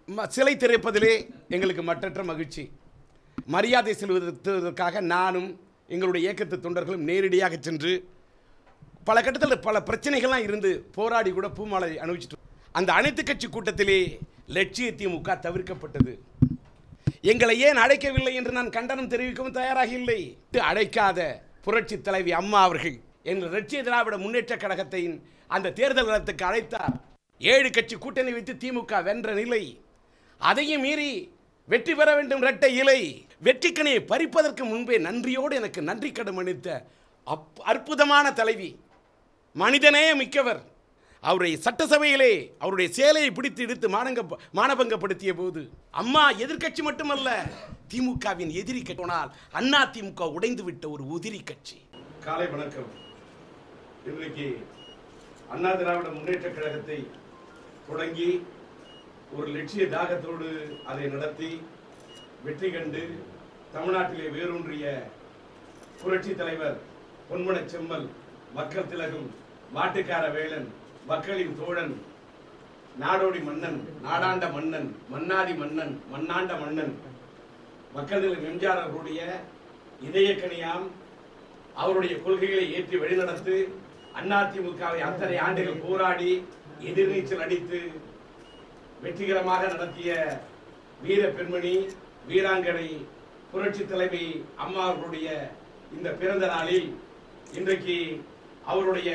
ம- சிலை திறப்பதிலே எங்களுக்கு மற்றற்ற மகிழ்ச்சி மரியாதை செலுத்துவதற்காக நானும் எங்களுடைய இயக்கத்து தொண்டர்களும் நேரடியாக சென்று பல கட்டத்தில் பல பிரச்சனைகள்லாம் இருந்து போராடி கூட பூமாலை அணிவிச்சிட்டு அந்த அனைத்து கட்சி கூட்டத்திலே லட்சிய திமுக தவிர்க்கப்பட்டது எங்களை ஏன் அழைக்கவில்லை என்று நான் கண்டனம் தெரிவிக்கவும் தயாராக இல்லை அழைக்காத புரட்சி தலைவி அம்மா அவர்கள் எங்கள் லட்சிய திராவிட முன்னேற்ற கழகத்தின் அந்த தேர்தல் களத்துக்கு அழைத்தார் ஏழு கட்சி கூட்டணி வைத்து திமுக வென்ற நிலை அதையும் மீறி வெற்றி பெற வேண்டும் இரட்டை இலை வெற்றிக்கனியை பறிப்பதற்கு முன்பே நன்றியோடு எனக்கு நன்றி கடன் அளித்த அப் அற்புதமான தலைவி மனிதனே மிக்கவர் அவருடைய சட்டசபையிலே அவருடைய சேலையை பிடித்து இழுத்து மானங்க மானபங்கப்படுத்திய போது அம்மா எதிர்க்கட்சி மட்டுமல்ல திமுகவின் எதிரி போனால் அண்ணா திமுக உடைந்து விட்ட ஒரு உதிரி கட்சி காலை வணக்கம் இன்றைக்கு அண்ணா திராவிட முன்னேற்ற கழகத்தை தொடங்கி ஒரு லட்சிய தாகத்தோடு அதை நடத்தி வெற்றி கண்டு தமிழ்நாட்டிலே வேரூன்றிய புரட்சி தலைவர் பொன்மனச் செம்மல் மக்கள் திலகம் மாட்டுக்கார வேலன் மக்களின் தோழன் நாடோடி மன்னன் நாடாண்ட மன்னன் மன்னாதி மன்னன் மன்னாண்ட மன்னன் மக்கள் திலகம் எம்ஜிஆர் அவர்களுடைய இதயக்கனியாம் அவருடைய கொள்கைகளை ஏற்றி வழிநடத்து அதிமுகவை அத்தனை ஆண்டுகள் போராடி எதிர்நீச்சல் அடித்து வெற்றிகரமாக நடத்திய வீர பெண்மணி வீராங்கனை புரட்சி தலைவி அம்மா அவர்களுடைய இந்த பிறந்த நாளில் இன்றைக்கு அவருடைய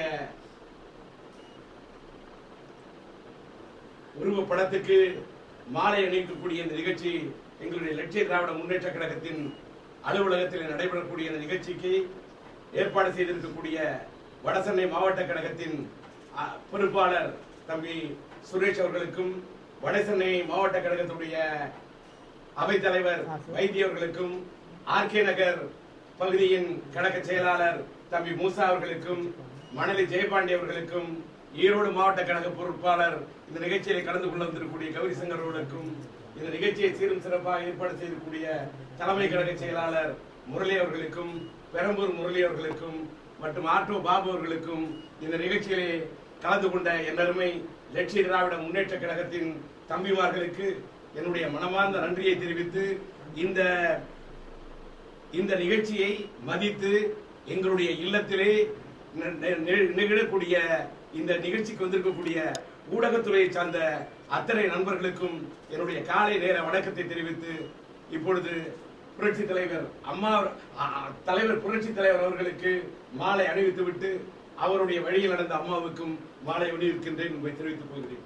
உருவப்படத்துக்கு மாலை அணிவிக்கக்கூடிய இந்த நிகழ்ச்சி எங்களுடைய லட்சிய திராவிட முன்னேற்ற கழகத்தின் அலுவலகத்தில் நடைபெறக்கூடிய இந்த நிகழ்ச்சிக்கு ஏற்பாடு செய்திருக்கக்கூடிய வடசென்னை மாவட்ட கழகத்தின் அ, பொறுப்பாளர் தம்பி சுரேஷ் அவர்களுக்கும் வடசென்னை மாவட்ட கழகத்துடைய அவைத்தலைவர் வைத்திய அவர்களுக்கும் ஆர்கே நகர் பகுதியின் கழக செயலாளர் தம்பி மூசா அவர்களுக்கும் மணலி ஜெயபாண்டி அவர்களுக்கும் ஈரோடு மாவட்ட கழக பொறுப்பாளர் இந்த நிகழ்ச்சியை கலந்து கொள்ள வந்திருக்கக்கூடிய கௌரி சங்கர் அவர்களுக்கும் இந்த நிகழ்ச்சியை சீரும் சிறப்பாக ஏற்பாடு செய்திருக்கக்கூடிய தலைமை கழக செயலாளர் முரளி அவர்களுக்கும் பெரம்பூர் முரளி அவர்களுக்கும் மற்றும் ஆட்டோ பாபு அவர்களுக்கும் இந்த நிகழ்ச்சியிலே கலந்து கொண்ட என்னருமை லட்சிய திராவிட முன்னேற்ற கழகத்தின் தம்பிமார்களுக்கு என்னுடைய மனமார்ந்த நன்றியை தெரிவித்து இந்த இந்த நிகழ்ச்சியை மதித்து எங்களுடைய இல்லத்திலே நி- நி- நி- நிகழக்கூடிய இந்த நிகழ்ச்சிக்கு வந்திருக்கக்கூடிய ஊடகத்துறையை சார்ந்த அத்தனை நண்பர்களுக்கும் என்னுடைய காலை நேர வணக்கத்தை தெரிவித்து இப்பொழுது புரட்சி தலைவர் அம்மா அ- அ- தலைவர் புரட்சி தலைவர் அவர்களுக்கு மாலை அணிவித்து விட்டு அவருடைய வழியில் நடந்த அம்மாவுக்கும் மாலை அணிவிக்கின்றேன் என்பதை தெரிவித்துக் கொள்கிறேன்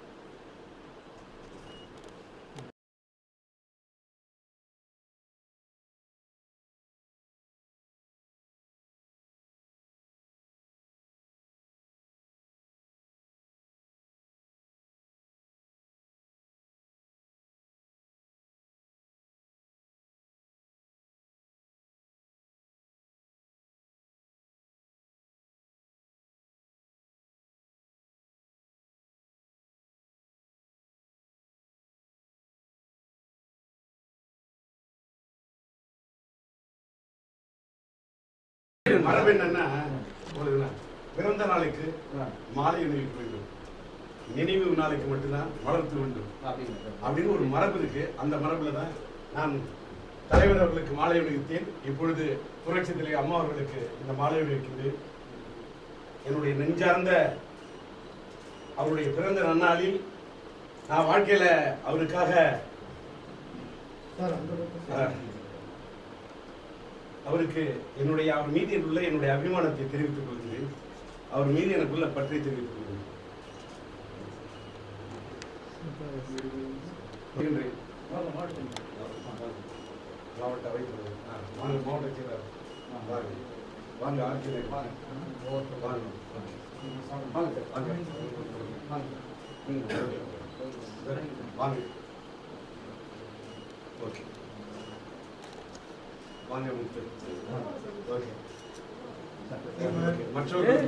மரபு என்னன்னா உங்களுக்கு என்ன, பிறந்த நாளுக்கு மாலை அணிவிக்க வேண்டும் நினைவு நாளுக்கு மட்டும்தான் வளர்த்து வேண்டும் அப்படின்னு ஒரு மரபு இருக்கு அந்த மரபுல தான் நான் தலைவர் அவர்களுக்கு மாலை அணிவித்தேன் இப்பொழுது புரட்சி தலைவர் அம்மா அவர்களுக்கு இந்த மாலை அணிவிக்கின்றேன் என்னுடைய நெஞ்சார்ந்த அவருடைய பிறந்த நன்னாளில் நான் வாழ்க்கையில அவருக்காக அஹ், அவருக்கு என்னுடைய அவர் மீது உள்ள என்னுடைய அபிமானத்தை தெரிவித்துக் கொள்கிறேன் அவர் மீது எனக்குள்ள பற்றி தெரிவித்துக் கொள்கிறேன் வருகின்றேன். மாவட்ட அவைத்தலைவர். ஆ, வாங்க, மாவட்ட செயலாளர். வாங்க. வாங்க, ஆட்சியர். வாங்க. வாங்க. வாங்க, வாங்க. ம், சரி. வாங்க. ஓகே வாங்க முத்து ஓகே ஓகே. மற்றவர்கள்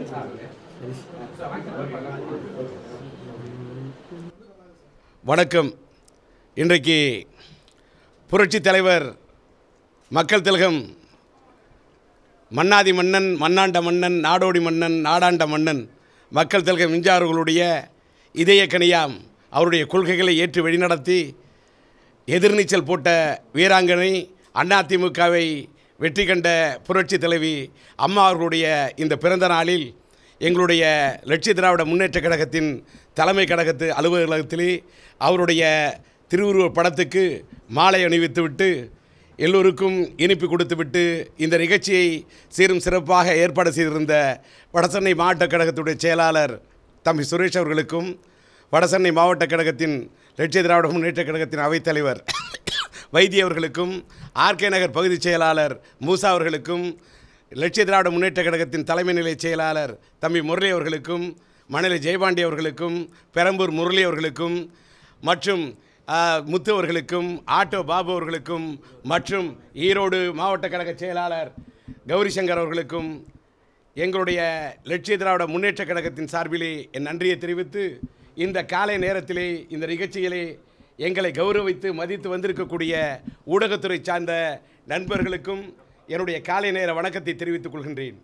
வணக்கம் இன்றைக்கு புரட்சி தலைவர் மக்கள் திலகம் மன்னாதி மன்னன் மன்னாண்ட மன்னன் நாடோடி மன்னன் நாடாண்ட மன்னன் மக்கள் திலகம் எம்ஜிஆர்களுடைய இதய கனியாம் அவருடைய கொள்கைகளை ஏற்று வழிநடத்தி எதிர்நீச்சல் போட்ட வீராங்கனை அதிமுகவை வெற்றி கண்ட புரட்சி தலைவி அம்மா அவர்களுடைய இந்த பிறந்த நாளில் எங்களுடைய லட்சிய திராவிட முன்னேற்ற கழகத்தின் தலைமை கழகத்து அலுவலகத்திலே அவருடைய திருவுருவப் படத்துக்கு மாலை அணிவித்துவிட்டு எல்லோருக்கும் இனிப்பு கொடுத்துவிட்டு இந்த நிகழ்ச்சியை சீரும் சிறப்பாக ஏற்பாடு செய்திருந்த வடசென்னை மாவட்ட கழகத்துடைய செயலாளர் தம்பி சுரேஷ் அவர்களுக்கும் வடசென்னை மாவட்ட கழகத்தின் லட்சிய திராவிட முன்னேற்ற கழகத்தின் அவைத்தலைவர் வைத்திய அவர்களுக்கும் ஆர்கே நகர் பகுதி செயலாளர் மூசா அவர்களுக்கும் லட்சிய திராவிட முன்னேற்ற கழகத்தின் தலைமை நிலை செயலாளர் தம்பி முரளி அவர்களுக்கும் மணலி ஜெயபாண்டி அவர்களுக்கும் பெரம்பூர் முரளி அவர்களுக்கும் மற்றும் ஆ, முத்து அவர்களுக்கும் ஆட்டோ பாபு அவர்களுக்கும் மற்றும் ஈரோடு மாவட்ட கழக செயலாளர் கௌரி சங்கர் அவர்களுக்கும் எங்களுடைய லட்சிய திராவிட முன்னேற்ற கழகத்தின் சார்பிலே என் நன்றியை தெரிவித்து இந்த காலை நேரத்திலே இந்த நிகழ்ச்சியிலே எங்களை கௌரவித்து மதித்து வந்திருக்கக்கூடிய ஊடகத்துறை சார்ந்த நண்பர்களுக்கும் என்னுடைய காலை நேர வணக்கத்தை தெரிவித்துக் கொள்கின்றேன்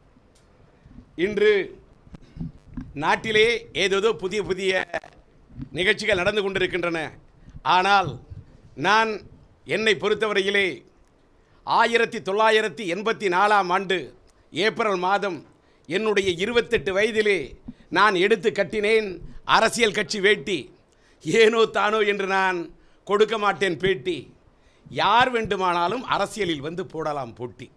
இன்று நாட்டிலே ஏதேதோ புதிய புதிய நிகழ்ச்சிகள் நடந்து கொண்டிருக்கின்றன ஆனால் நான் என்னை பொறுத்தவரையிலே ஆயிரத்தி தொள்ளாயிரத்தி எண்பத்தி நாலாம் ஆண்டு ஏப்ரல் மாதம் என்னுடைய இருபத்தெட்டு வயதிலே நான் எடுத்து கட்டினேன் அரசியல் கட்சி வேட்டி ஏனோ தானோ என்று நான் கொடுக்க மாட்டேன் பேட்டி யார் வேண்டுமானாலும் அரசியலில் வந்து போடலாம் போட்டி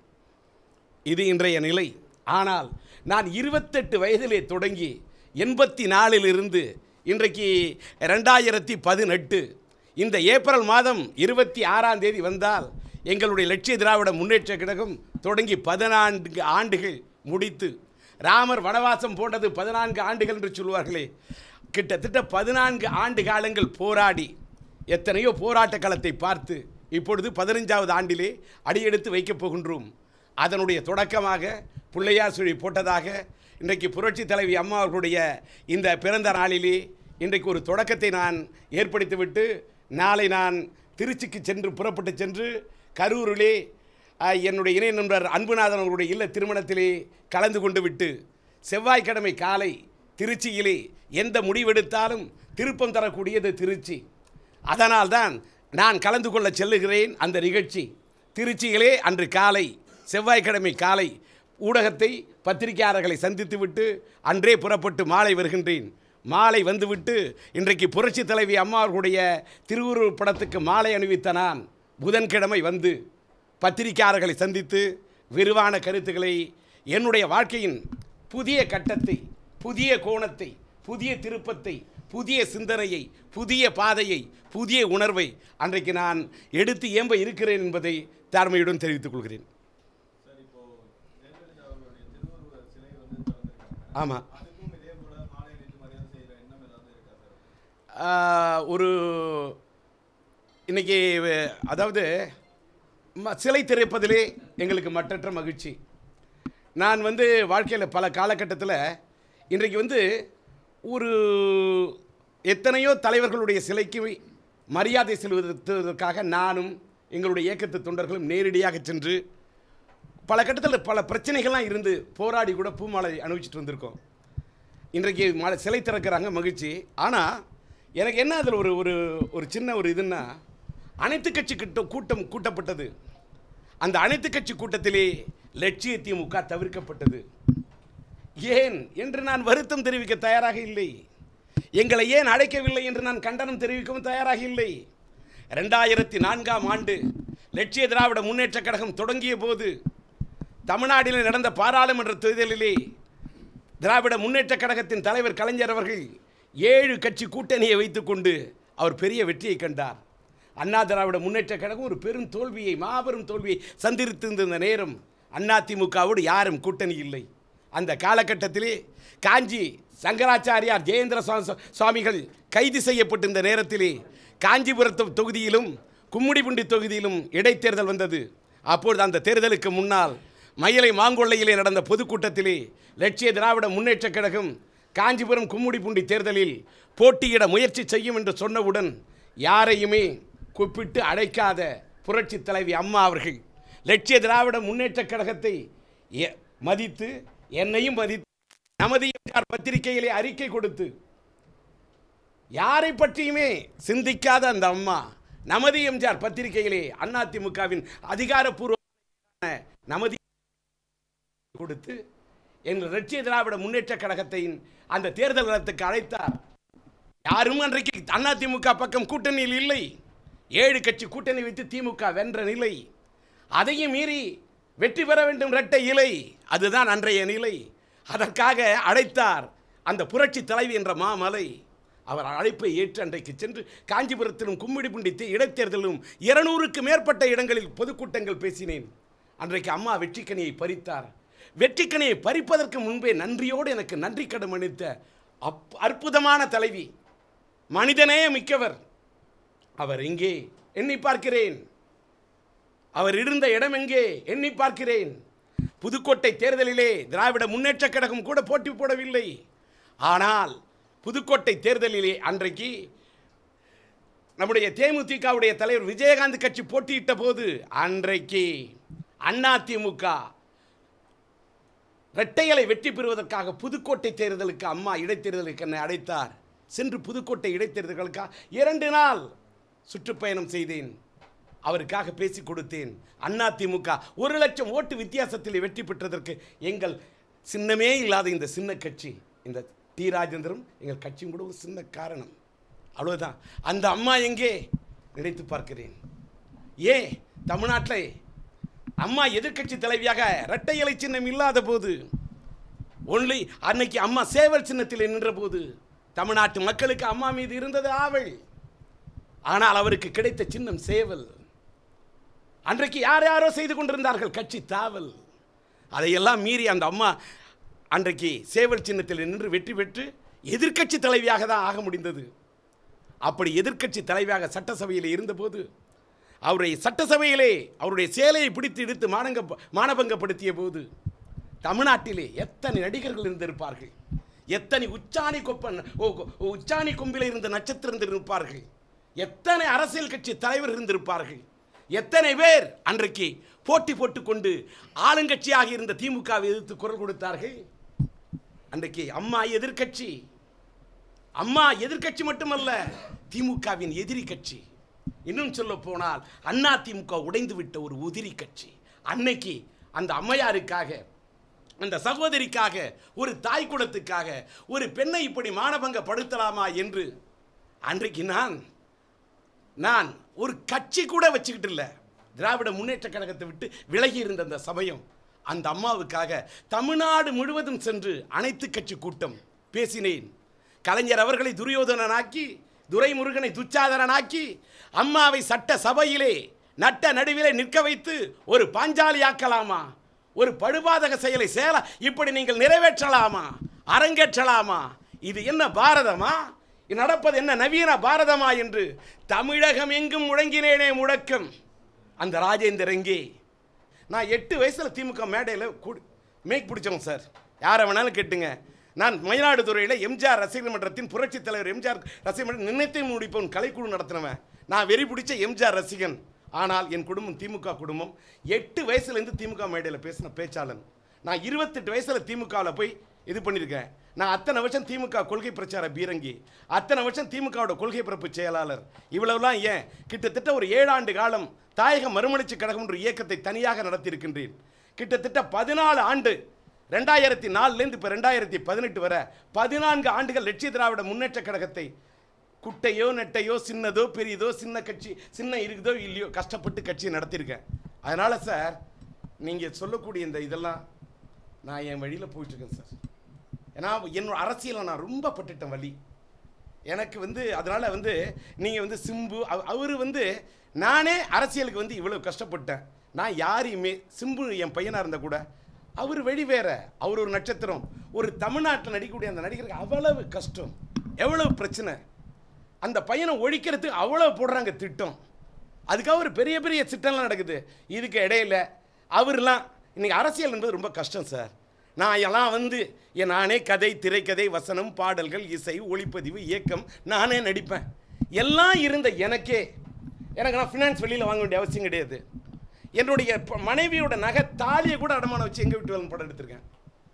இது இன்றைய நிலை ஆனால் நான் இருபத்தெட்டு வயதிலே தொடங்கி எண்பத்தி நாலிலிருந்து இன்றைக்கு ரெண்டாயிரத்தி பதினெட்டு இந்த ஏப்ரல் மாதம் இருபத்தி ஆறாம் தேதி வந்தால் எங்களுடைய லட்சிய திராவிட முன்னேற்ற கழகம் தொடங்கி பதினான்கு ஆண்டுகள் முடித்து ராமர் வனவாசம் போன்றது பதினான்கு ஆண்டுகள் என்று சொல்வார்களே கிட்டத்தட்ட பதினான்கு ஆண்டு காலங்கள் போராடி எத்தனையோ போராட்ட களத்தை பார்த்து இப்பொழுது பதினஞ்சாவது ஆண்டிலே அடியெடுத்து வைக்கப் போகின்றோம் அதனுடைய தொடக்கமாக பிள்ளையார் சுழி போட்டதாக இன்றைக்கு புரட்சி தலைவி அம்மா அவர்களுடைய இந்த பிறந்த நாளிலே இன்றைக்கு ஒரு தொடக்கத்தை நான் ஏற்படுத்திவிட்டு நாளை நான் திருச்சிக்கு சென்று புறப்பட்டு சென்று கரூரிலே ஆஹ், என்னுடைய இணை நண்பர் அன்புநாதன் அவர்களுடைய இல்ல திருமணத்திலே கலந்து கொண்டு விட்டு செவ்வாய்க்கிழமை காலை திருச்சியிலே எந்த முடிவெடுத்தாலும் திருப்பம் தரக்கூடியது திருச்சி அதனால்தான் நான் கலந்து கொள்ள செல்லுகிறேன் அந்த நிகழ்ச்சி திருச்சியிலே அன்று காலை செவ்வாய்க்கிழமை காலை ஊடகத்தை பத்திரிகையாளர்களை சந்தித்துவிட்டு அன்றே புறப்பட்டு மாலை வருகின்றேன் மாலை வந்துவிட்டு இன்றைக்கு புரட்சி தலைவி அம்மா அவர்களுடைய திருவுருவப் படத்துக்கு மாலை அணிவித்த நான் புதன்கிழமை வந்து பத்திரிகையாளர்களை சந்தித்து விரிவான கருத்துக்களை என்னுடைய வாழ்க்கையின் புதிய கட்டத்தை புதிய கோணத்தை புதிய திருப்பத்தை புதிய சிந்தனையை புதிய பாதையை புதிய உணர்வை அன்றைக்கு நான் எடுத்து ஏம்ப இருக்கிறேன் என்பதை தாழ்மையுடன் தெரிவித்துக் கொள்கிறேன் சார் இப்போ ஜெயலலிதா அவர்களுடைய திருவுருவ சிலை வந்து திறந்திருக்காங்க ஆமாம் அதுக்கும் இதே போல மாலை அணிவித்து மரியாதை செய்யற எண்ணம் ஏதாவது இருக்கா சார் ஒரு இன்னைக்கு வ- அதாவது ம- சிலை திறப்பதிலே எங்களுக்கு மற்றற்ற மகிழ்ச்சி நான் வந்து வாழ்க்கையில் பல காலகட்டத்தில் இன்றைக்கு வந்து ஒரு எத்தனையோ தலைவர்களுடைய சிலைக்கு மரியாதை செலுத்துவதற்காக நானும் எங்களுடைய இயக்கத்து தொண்டர்களும் நேரடியாக சென்று பல கட்டத்தில் பல பிரச்சனைகள்லாம் இருந்து போராடி கூட பூமாலை அனுபவிச்சுட்டு வந்திருக்கோம் இன்றைக்கு ம சிலை திறக்கிறாங்க மகிழ்ச்சி ஆனால் எனக்கு என்ன அதில் ஒரு ஒரு ஒரு சின்ன ஒரு இதுன்னா அனைத்து கட்சி கிட்ட கூட்டம் கூட்டப்பட்டது அந்த அனைத்து கட்சி கூட்டத்திலே லட்சிய திமுக தவிர்க்கப்பட்டது ஏன் என்று நான் வருத்தம் தெரிவிக்க தயாராக இல்லை எங்களை ஏன் அழைக்கவில்லை என்று நான் கண்டனம் தெரிவிக்கவும் தயாராக இல்லை ரெண்டாயிரத்தி நான்காம் ஆண்டு லட்சிய திராவிட முன்னேற்றக் கழகம் தொடங்கிய போது தமிழ்நாட்டில் நடந்த பாராளுமன்ற தேர்தலிலே திராவிட முன்னேற்றக் கழகத்தின் தலைவர் கலைஞர் அவர்கள் ஏழு கட்சி கூட்டணியை வைத்துக்கொண்டு அவர் பெரிய வெற்றியை கண்டார் அண்ணா திராவிட முன்னேற்றக் கழகம் ஒரு பெரும் தோல்வியை மாபெரும் தோல்வியை சந்தித்திருந்த நேரம் அதிமுகவோடு யாரும் கூட்டணி இல்லை அந்த காலகட்டத்திலே காஞ்சி சங்கராச்சாரியார் ஜெயேந்திர சுவா- சுவாமிகள் கைது செய்யப்பட்டிருந்த நேரத்திலே காஞ்சிபுரத்து தொகுதியிலும் கும்மிடிபுண்டி தொகுதியிலும் இடைத்தேர்தல் வந்தது அப்பொழுது அந்த தேர்தலுக்கு முன்னால் மயிலை மாங்கொள்ளையிலே நடந்த பொதுக்கூட்டத்திலே லட்சிய திராவிட முன்னேற்றக் கழகம் காஞ்சிபுரம் கும்மிடிப்பூண்டி தேர்தலில் போட்டியிட முயற்சி செய்யும் என்று சொன்னவுடன் யாரையுமே கூப்பிட்டு அழைக்காத புரட்சி தலைவி அம்மா அவர்கள் லட்சிய திராவிட முன்னேற்றக் கழகத்தை எ- மதித்து என்னையும் மதித்து நமது எம்ஜிஆர் பத்திரிகையிலே அறிக்கை கொடுத்து யாரை பற்றியுமே சிந்திக்காத அந்த அம்மா நமதி எம்ஜிஆர் பத்திரிகையிலே அதிமுகவின் அதிகாரப்பூர்வ நமதி கொடுத்து எங்கள் லட்சிய திராவிட முன்னேற்ற கழகத்தின் அந்த தேர்தல் களத்துக்கு அழைத்தார் யாரும் அன்றைக்கு அதிமுக பக்கம் கூட்டணியில் இல்லை ஏழு கட்சி கூட்டணி வைத்து திமுக வென்ற நிலை அதையும் மீறி வெற்றி பெற வேண்டும் இரட்டை இலை அதுதான் அன்றைய நிலை அதற்காக அழைத்தார் அந்த புரட்சி தலைவி என்ற மாமலை அவர் அழைப்பை ஏற்று அன்றைக்கு சென்று காஞ்சிபுரத்திலும் கும்மிடிப்புண்டி தே- இடைத்தேர்தலிலும் இருநூறுக்கு மேற்பட்ட இடங்களில் பொதுக்கூட்டங்கள் பேசினேன் அன்றைக்கு அம்மா வெற்றிக்கனியை பறித்தார் வெற்றிக்கனியை பறிப்பதற்கு முன்பே நன்றியோடு எனக்கு நன்றி கடன் அளித்த அப் அற்புதமான தலைவி மனிதனே மிக்கவர் அவர் எங்கே எண்ணி பார்க்கிறேன் அவர் இருந்த இடம் எங்கே எண்ணி பார்க்கிறேன் புதுக்கோட்டை தேர்தலிலே திராவிட முன்னேற்றக் கழகம் கூட போட்டி போடவில்லை ஆனால் புதுக்கோட்டை தேர்தலிலே அன்றைக்கு நம்முடைய தேமுதிகவுடைய தலைவர் விஜயகாந்த் கட்சி போட்டியிட்ட போது அன்றைக்கு அதிமுக இரட்டைகளை வெற்றி பெறுவதற்காக புதுக்கோட்டை தேர்தலுக்கு அம்மா இடைத்தேர்தலுக்கு என்னை அழைத்தார் சென்று புதுக்கோட்டை இடைத்தேர்தலுக்காக இரண்டு நாள் சுற்றுப்பயணம் செய்தேன் அவருக்காக பேசி கொடுத்தேன் அதிமுக ஒரு லட்சம் ஓட்டு வித்தியாசத்தில் வெற்றி பெற்றதற்கு எங்கள் சின்னமே இல்லாத இந்த சின்ன கட்சி இந்த டி ராஜேந்திரம் எங்கள் கட்சியும் கூட ஒரு சின்ன காரணம் அவ்வளவுதான் அந்த அம்மா எங்கே நினைத்து பார்க்கிறேன் ஏன் தமிழ்நாட்டில் அம்மா எதிர்க்கட்சி தலைவியாக இரட்டை இலை சின்னம் இல்லாத போது ஒன்லி அன்னைக்கு அம்மா சேவல் சின்னத்தில் நின்ற போது தமிழ்நாட்டு மக்களுக்கு அம்மா மீது இருந்தது ஆவல் ஆனால் அவருக்கு கிடைத்த சின்னம் சேவல் அன்றைக்கு யார் யாரோ செய்து கொண்டிருந்தார்கள் கட்சி தாவல் அதையெல்லாம் மீறி அந்த அம்மா அன்றைக்கு சேவல் சின்னத்தில் நின்று வெற்றி பெற்று எதிர்க்கட்சி தலைவியாக தான் ஆக முடிந்தது அப்படி எதிர்க்கட்சி தலைவியாக சட்டசபையில் இருந்தபோது அவரை சட்டசபையிலே அவருடைய சேலையை பிடித்து இழுத்து மானங்க மானபங்கப்படுத்திய போது தமிழ்நாட்டிலே எத்தனை நடிகர்கள் இருந்திருப்பார்கள் எத்தனை உச்சாணி கொப்பன் ஓ, கொ- உச்சாணி கொம்பில் இருந்த நட்சத்திரம் இருப்பார்கள் எத்தனை அரசியல் கட்சி தலைவர் இருந்திருப்பார்கள் எத்தனை பேர் அன்றைக்கு போட்டி போட்டுக்கொண்டு ஆளுங்கட்சியாக இருந்த திமுகவை எதிர்த்து குரல் கொடுத்தார்கள் அன்றைக்கு அம்மா எதிர்க்கட்சி அம்மா எதிர்க்கட்சி மட்டுமல்ல திமுகவின் எதிரி கட்சி இன்னும் சொல்ல போனால் அண்ணா திமுக உடைந்து விட்ட ஒரு உதிரி கட்சி அன்னைக்கு அந்த அம்மையாருக்காக அந்த சகோதரிக்காக ஒரு தாய் குலத்துக்காக ஒரு பெண்ணை இப்படி மானபங்கப்படுத்தலாமா என்று அன்றைக்கு நான் நான் ஒரு கட்சி கூட வச்சுக்கிட்டு இல்லை திராவிட முன்னேற்ற கழகத்தை விட்டு விலகி இருந்த அந்த சமயம் அந்த அம்மாவுக்காக தமிழ்நாடு முழுவதும் சென்று அனைத்து கட்சி கூட்டம் பேசினேன் கலைஞர் அவர்களை துரியோதனனாக்கி துரைமுருகனை துச்சாதனனாக்கி அம்மாவை சட்ட சபையிலே நட்ட நடுவிலே நிற்க வைத்து ஒரு பாஞ்சாலியாக்கலாமா ஒரு படுபாதக செயலை சேல இப்படி நீங்கள் நிறைவேற்றலாமா அரங்கேற்றலாமா இது என்ன பாரதமா இது நடப்பது என்ன நவீன பாரதமா என்று தமிழகம் எங்கும் முழங்கினேனே முழக்கம் அந்த ராஜேந்தர் எங்கே நான் எட்டு வயசில் திமுக மேடையில் கூடி மேக் பிடிச்சவன் சார் யாரை வேணாலும் கேட்டுங்க நான் மயிலாடுதுறையில் எம்ஜிஆர் ரசிகர் மன்றத்தின் புரட்சித் தலைவர் எம்ஜிஆர் ரசிகர் மன்றம் நினைத்தை முடிப்பவன் கலைக்குழு நடத்தினவன் நான் வெறி பிடிச்ச எம்ஜிஆர் ரசிகன் ஆனால் என் குடும்பம் திமுக குடும்பம் எட்டு வயசுலேருந்து திமுக மேடையில் பேசின பேச்சாளன் நான் இருபத்தெட்டு வயசில் திமுகவில் போய் இது பண்ணியிருக்கேன் நான் அத்தனை வருஷம் திமுக கொள்கை பிரச்சார பீரங்கி அத்தனை வருஷம் திமுகவோட கொள்கை பரப்பு செயலாளர் இவ்வளவுலாம் ஏன் கிட்டத்தட்ட ஒரு ஏழாண்டு காலம் தாயக மறுமலர்ச்சி கழகம் என்ற இயக்கத்தை தனியாக நடத்தியிருக்கின்றேன் கிட்டத்தட்ட பதினாலு ஆண்டு ரெண்டாயிரத்தி நாலுலேருந்து இப்போ ரெண்டாயிரத்தி பதினெட்டு வரை பதினான்கு ஆண்டுகள் லட்சிய திராவிட முன்னேற்ற கழகத்தை குட்டையோ நெட்டையோ சின்னதோ பெரியதோ சின்ன கட்சி சின்ன இருக்குதோ இல்லையோ கஷ்டப்பட்டு கட்சியை நடத்தியிருக்கேன் அதனால் சார் நீங்கள் சொல்லக்கூடிய இந்த இதெல்லாம் நான் என் வழியில் போயிட்டுருக்கேன் சார் ஏன்னா என்னோட அரசியலை நான் ரொம்ப பட்டுட்டேன் வழி எனக்கு வந்து அதனால் வந்து நீங்கள் வந்து சிம்பு அவர் வந்து நானே அரசியலுக்கு வந்து இவ்வளோ கஷ்டப்பட்டேன் நான் யாரையுமே சிம்பு என் பையனாக இருந்தால் கூட அவர் வெளி வேற அவர் ஒரு நட்சத்திரம் ஒரு தமிழ்நாட்டில் நடிக்கக்கூடிய அந்த நடிகருக்கு அவ்வளவு கஷ்டம் எவ்வளவு பிரச்சனை அந்த பையனை ஒழிக்கிறதுக்கு அவ்வளோ போடுறாங்க திட்டம் அதுக்காக ஒரு பெரிய பெரிய திட்டம்லாம் நடக்குது இதுக்கு இடையில அவர்லாம் இன்னைக்கு அரசியல் என்பது ரொம்ப கஷ்டம் சார் நான் எல்லாம் வந்து என் நானே கதை திரைக்கதை வசனம் பாடல்கள் இசை ஒளிப்பதிவு இயக்கம் நானே நடிப்பேன் எல்லாம் இருந்த எனக்கே எனக்கு நான் ஃபினான்ஸ் வெளியில் வாங்க வேண்டிய அவசியம் கிடையாது என்னுடைய ப- மனைவியோட நகை தாலியை கூட அடமானம் வச்சு எங்கள் வீட்டு வேலை படம் எடுத்திருக்கேன்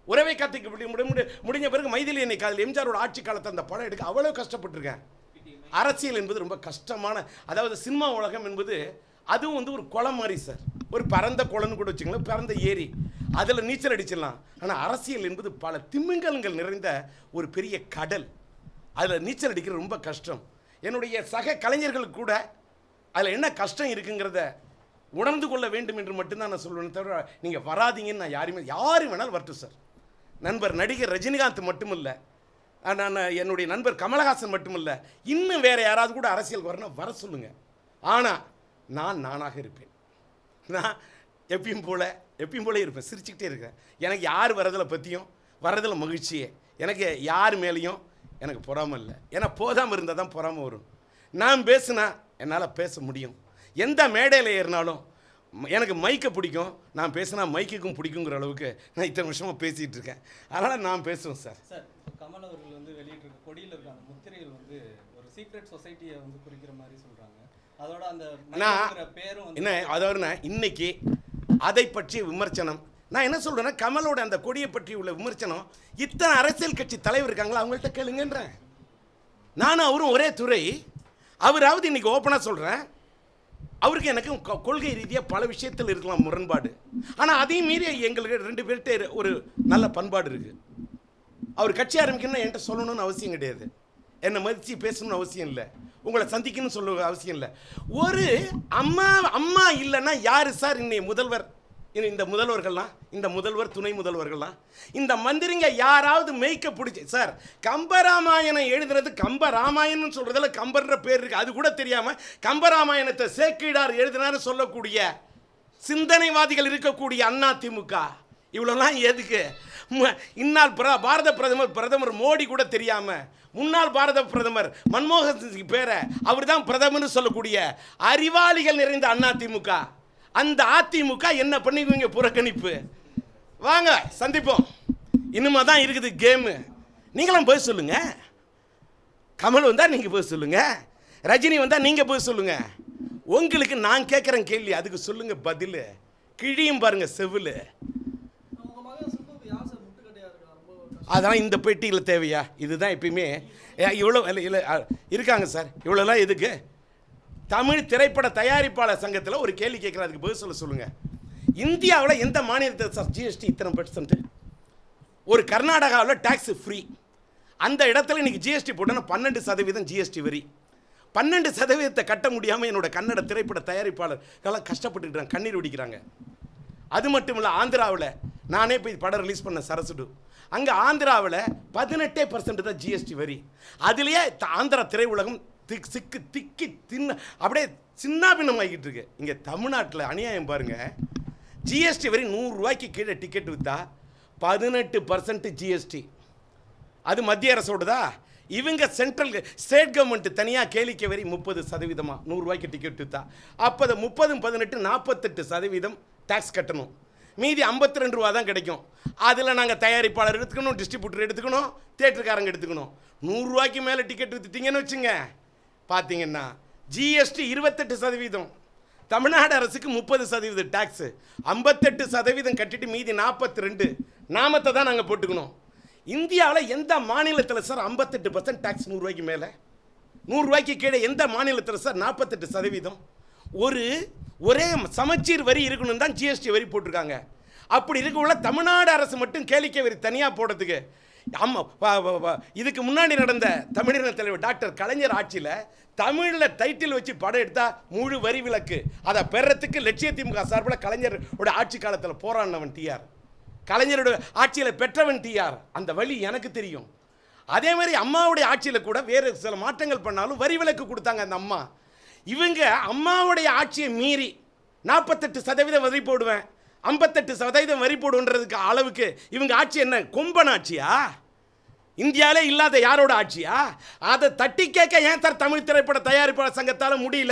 உறவை காத்துக்கு முடி- முடி- முடி- முடிஞ்ச பிறகு மைதிலி என்னை காதல் எம்ஜிஆரோட ஆட்சி காலத்தை அந்த படம் எடுக்க அவ்வளோ கஷ்டப்பட்டிருக்கேன் அரசியல் என்பது ரொம்ப கஷ்டமான அதாவது சினிமா உலகம் என்பது அதுவும் வந்து ஒரு குளம் மாதிரி சார் ஒரு பரந்த குளம்னு கூட வச்சுங்களேன் பரந்த ஏரி அதில் நீச்சல் அடிச்சிடலாம் ஆனால் அரசியல் என்பது பல திமிங்கலங்கள் நிறைந்த ஒரு பெரிய கடல் அதில் நீச்சல் அடிக்கிறது ரொம்ப கஷ்டம் என்னுடைய சக கலைஞர்களுக்கு கூட அதில் என்ன கஷ்டம் இருக்குங்கிறத உணர்ந்து கொள்ள வேண்டும் என்று மட்டும்தான் நான் சொல்லுவேன் தவிர நீங்கள் வராதீங்கன்னு நான் யாருமே யார் வேணாலும் வரட்டும் சார் நண்பர் நடிகர் ரஜினிகாந்த் மட்டுமில்லை நான் என்னுடைய நண்பர் கமலஹாசன் மட்டுமில்லை இன்னும் வேறு யாராவது கூட அரசியல் வரணும் வர சொல்லுங்கள் ஆனால் நான் நானாக இருப்பேன் நான் எப்பயும் போல எப்பயும் போல இருப்பேன் சிரிச்சுக்கிட்டே இருக்கேன் எனக்கு யார் வரதில் பற்றியும் வரதில் மகிழ்ச்சியே எனக்கு யார் மேலேயும் எனக்கு பொறாமை இல்லை ஏன்னா போதாமல் இருந்தால் தான் பொறாமை வரும் நான் பேசுனா என்னால் பேச முடியும் எந்த மேடையில் ஏறினாலும் ம- எனக்கு மைக்கை பிடிக்கும் நான் பேசினா மைக்குக்கும் பிடிக்குங்கிற அளவுக்கு நான் இத்தனை வருஷமாக பேசிகிட்டு இருக்கேன் அதனால் நான் பேசுவேன் சார் சார் இப்போ கமல் அவர்கள் வந்து வெளியிட்டிருக்க கொடியில் இருக்க அந்த முத்திரைகள் வந்து ஒரு சீக்ரெட் சொசைட்டியை வந்து குறிக்கிற மாதிரி சொல்றாங்க அதோட அந்த நான் மையம்ங்கிற பேரும் வந்து என்ன அதாவது நான் இன்னைக்கு அதை பற்றிய விமர்சனம் நான் என்ன சொல்றேன்னா கமலோட அந்த கொடியை பற்றி உள்ள விமர்சனம் இத்தனை அரசியல் கட்சி தலைவர் இருக்காங்களா அவங்கள்ட்ட கேளுங்கன்றேன் நானும் அவரும் ஒரே துறை அவராவது இன்னைக்கு ஓப்பனாக சொல்கிறேன் அவருக்கு எனக்கும் கொ- கொள்கை ரீதியாக பல விஷயத்தில் இருக்கலாம் முரண்பாடு ஆனால் அதையும் மீறி எங்களுக்கு ரெண்டு பேர்கிட்ட ஒரு நல்ல பண்பாடு இருக்குது அவர் கட்சி ஆரம்பிக்கணும்னு என்கிட்ட சொல்லணும்னு அவசியம் கிடையாது என்னை மதித்து பேசணும்னு அவசியம் இல்லை உங்களை சந்திக்கணும்னு சொல்ல அவசியம் இல்லை ஒரு அம்மா அம்மா இல்லைன்னா யார் சார் இன்னைய முதல்வர் இன்னும் இந்த முதல்வர்கள்லாம் இந்த முதல்வர் துணை முதல்வர்கள்லாம் இந்த மந்திரிங்க யாராவது மெய்க்க பிடிச்சி சார் கம்பராமாயணம் எழுதுறது கம்ப ராமாயணம்னு சொல்கிறதுல கம்பர்ன்ற பேர் இருக்குது அது கூட தெரியாமல் கம்பராமாயணத்தை சேக்கிடார் எழுதினான்னு சொல்லக்கூடிய சிந்தனைவாதிகள் இருக்கக்கூடிய அண்ணா திமுக இவ்வளோலாம் எதுக்கு ம- இந்நாள் பிர பாரத பிரதமர் பிரதமர் மோடி கூட தெரியாம முன்னாள் பாரத பிரதமர் மன்மோகன் சிங் பேரை அவர் தான் பிரதமர்னு சொல்லக்கூடிய அறிவாளிகள் நிறைந்த அண்ணா திமுக அந்த அதிமுக என்ன பண்ணிக்குவீங்க புறக்கணிப்பு வாங்க சந்திப்போம் இனிமே தான் இருக்குது கேமு நீங்களும் போய் சொல்லுங்க கமல் வந்தால் நீங்கள் போய் சொல்லுங்க ரஜினி வந்தால் நீங்கள் போய் சொல்லுங்க உங்களுக்கு நான் கேட்குறேன் கேள்வி அதுக்கு சொல்லுங்க பதில் கிழியும் பாருங்க செவில் உங்க மகன் சிம்புக்கு யார் சார் முட்டுக்கட்டையா இருக்கா ரொம்ப கஷ்டம். அதெல்லாம் இந்த பெட்டியில் தேவையா இதுதான் எப்பயுமே ஏ, இவ்வளோ இல்லை இல்லை அ, இருக்காங்க சார் இவ்வளோலாம் எதுக்கு தமிழ் திரைப்பட தயாரிப்பாளர் சங்கத்தில் ஒரு கேள்வி கேட்குறேன் அதுக்கு பதில் சொல்ல சொல்லுங்கள் இந்தியாவில் எந்த மாநிலத்தில் சார் ஜிஎஸ்டி இத்தனை பர்சன்ட் ஒரு கர்நாடகாவில் டேக்ஸ் ஃப்ரீ அந்த இடத்துல இன்னைக்கு ஜிஎஸ்டி போட்டோன்னா பன்னெண்டு சதவீதம் ஜிஎஸ்டி வரி பன்னெண்டு சதவீதத்தை கட்ட முடியாமல் என்னோட கன்னட திரைப்பட தயாரிப்பாளர்கள்லாம் கஷ்டப்பட்டுக்கிறாங்க கண்ணீர் வடிக்கிறாங்க அது மட்டும் இல்லை ஆந்திராவில் நானே போய் படம் ரிலீஸ் பண்ண சரசுடு அங்கே ஆந்திராவில் பதினெட்டே பர்சன்ட் தான் ஜிஎஸ்டி வரி அதுலேயே த- ஆந்திரா திரையுலகம் திக் சிக்கு திக்கி தின்ன அப்படியே சின்ன பின்னமாகிட்டு இருக்கு இங்கே தமிழ்நாட்டில் அநியாயம் பாருங்க ஜிஎஸ்டி வரி நூறுரூவாய்க்கு கீழே டிக்கெட் விற்றா பதினெட்டு பர்சன்ட் ஜிஎஸ்டி அது மத்திய அரசோடதா இவங்க சென்ட்ரல் ஸ்டேட் கவர்மெண்ட் தனியாக கேளிக்கை வரி முப்பது சதவீதமாக நூறுரூவாய்க்கு டிக்கெட் விற்றா அப்போ அது முப்பதும் பதினெட்டு நாற்பத்தெட்டு சதவீதம் டேக்ஸ் கட்டணும் மீதி 52 ரெண்டு ரூபா தான் கிடைக்கும் அதில் நாங்கள் தயாரிப்பாளர் எடுத்துக்கணும் டிஸ்ட்ரிபியூட்டர் எடுத்துக்கணும் தேட்டருக்காரங்க எடுத்துக்கணும் நூறுரூவாய்க்கு மேலே டிக்கெட் விற்றுட்டீங்கன்னு வச்சுங்க பார்த்தீங்கன்னா ஜிஎஸ்டி இருபத்தெட்டு சதவீதம் தமிழ்நாடு அரசுக்கு முப்பது சதவீத டேக்ஸு ஐம்பத்தெட்டு சதவீதம் கட்டிட்டு மீதி நாற்பத்தி ரெண்டு நாமத்தை தான் நாங்கள் போட்டுக்கணும் இந்தியாவில் எந்த மாநிலத்தில் சார் ஐம்பத்தெட்டு பர்சன்ட் டேக்ஸ் நூறுரூவாய்க்கு மேலே நூறுரூவாய்க்கு கீழே எந்த மாநிலத்தில் சார் நாற்பத்தெட்டு சதவீதம் ஒரு ஒரே சமச்சீர் வரி இருக்கணும் தான் ஜிஎஸ்டி வரி போட்டிருக்காங்க அப்படி இருக்கக்குள்ள தமிழ்நாடு அரசு மட்டும் கேளிக்கை வரி தனியாக போடுறதுக்கு ஆமாம் வ- வ- வ- இதுக்கு முன்னாடி நடந்த தமிழின தலைவர் டாக்டர் கலைஞர் ஆட்சியில் தமிழில் டைட்டில் வச்சு படம் எடுத்தால் முழு வரி விலக்கு அதை பெறத்துக்கு லட்சிய திமுக சார்பில் கலைஞரோட ஆட்சி காலத்தில் போராடினவன் டிஆர் கலைஞரோட ஆட்சியில் பெற்றவன் டிஆர் அந்த வழி எனக்கு தெரியும் அதே மாதிரி அம்மாவுடைய ஆட்சியில் கூட வேறு சில மாற்றங்கள் பண்ணாலும் வரி விலக்கு கொடுத்தாங்க அந்த அம்மா இவங்க அம்மாவுடைய ஆட்சியை மீறி நாற்பத்தெட்டு சதவீதம் வரி போடுவேன் ஐம்பத்தெட்டு சதவீதம் வரி போடுன்றதுக்கு அளவுக்கு இவங்க ஆட்சி என்ன கொம்பன் ஆட்சியா இந்தியாவிலே இல்லாத யாரோட ஆட்சியா அதை தட்டி கேட்க ஏன் சார் தமிழ் திரைப்பட தயாரிப்பாளர் சங்கத்தால் முடியல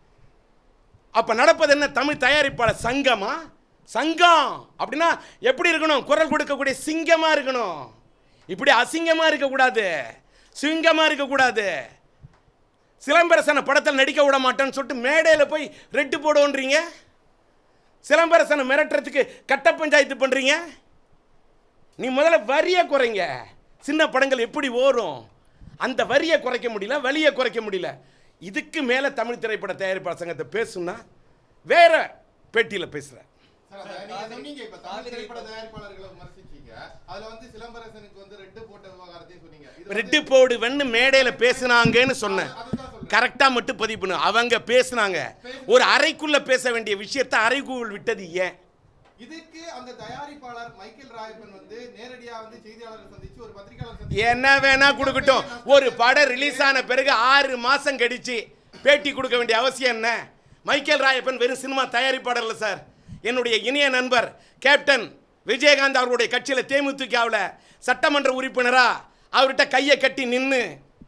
அப்ப நடப்பது என்ன தமிழ் தயாரிப்பாளர் சங்கமா சங்கம் அப்படின்னா எப்படி இருக்கணும் குரல் கொடுக்கக்கூடிய சிங்கமா இருக்கணும் இப்படி அசிங்கமா இருக்கக்கூடாது சிங்கமா இருக்கக்கூடாது சிலம்பரசனை படத்தில் நடிக்க விட மாட்டேன்னு சொல்லிட்டு மேடையில் போய் ரெட்டு போடுவோன்றீங்க சிலம்பரசனை மிரட்டுறதுக்கு கட்ட பஞ்சாயத்து பண்ணுறீங்க நீ முதல்ல வரியை குறைங்க சின்ன படங்கள் எப்படி ஓடும் அந்த வரியை குறைக்க முடியல வலியை குறைக்க முடியல இதுக்கு மேலே தமிழ் திரைப்பட தயாரிப்பாளர் சங்கத்தை பேசுனா வேற பேட்டியில் பேசுகிறேன் சார், அத நீங்க சொன்னீங்க இப்ப தமிழ் திரைப்பட தயாரிப்பாளர்களை விமர்சிச்சீங்க அதுல வந்து சிலம்பரசனுக்கு வந்து ரெட்டு போட்ட விவகாரத்தையும் சொன்னீங்க இது வந்து- ரெட்டு போடுவன்னு மேடையில் பேசுனாங்கன்னு சொன்னேன் அதுதான் சொல்றேன். கரெக்டாக மட்டும் பதிவு பண்ணு அவங்க பேசுனாங்க ஒரு அறைக்குள்ள பேச வேண்டிய விஷயத்தை அறைக்குள் விட்டது ஏன் இதுக்கு அந்த தயாரிப்பாளர் மைக்கேல் ராயப்பன் வந்து நேரடியா வந்து செய்தியாளரை சந்திச்சு ஒரு பத்திரிகையாளர் சந்திச்சு என்ன வேணா கொடுக்கட்டும் ஒரு படம் ரிலீஸ் ஆன பிறகு ஆறு மாசம் கழிச்சு பேட்டி கொடுக்க வேண்டிய அவசியம் என்ன மைக்கேல் ராயப்பன் வெறும் சினிமா தயாரிப்பாளர் இல்லை சார் என்னுடைய இனிய நண்பர் கேப்டன் விஜயகாந்த் அவருடைய கட்சியில் தேமுதிகவில் சட்டமன்ற உறுப்பினரா அவர்கிட்ட கையை கட்டி நின்று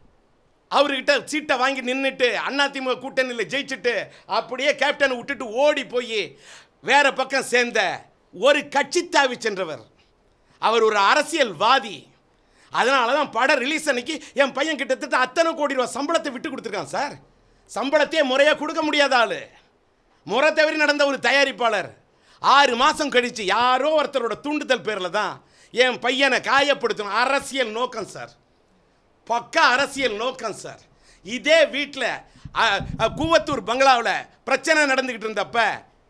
அவர்கிட்ட சீட்டை வாங்கி நின்றுட்டு அதிமுக கூட்டணியில் ஜெயிச்சுட்டு அப்படியே கேப்டனை விட்டுட்டு ஓடி போய் வேற பக்கம் சேர்ந்த ஒரு கட்சி தாவி சென்றவர் அவர் ஒரு அரசியல்வாதி அதனால தான் படம் ரிலீஸ் அன்னைக்கு என் பையன் கிட்டத்தட்ட அத்தனை கோடி ரூபா சம்பளத்தை விட்டு கொடுத்துருக்கான் சார் சம்பளத்தையே முறையாக கொடுக்க முடியாத ஆளு முறை தவறி நடந்த ஒரு தயாரிப்பாளர் ஆறு மாதம் கழிச்சு யாரோ ஒருத்தரோட தூண்டுதல் பேரில் தான் என் பையனை காயப்படுத்தணும் அரசியல் நோக்கம் சார் பக்கா அரசியல் நோக்கம் சார் இதே வீட்டில் கூவத்தூர் பங்களாவில் பிரச்சனை நடந்துக்கிட்டு இருந்தப்ப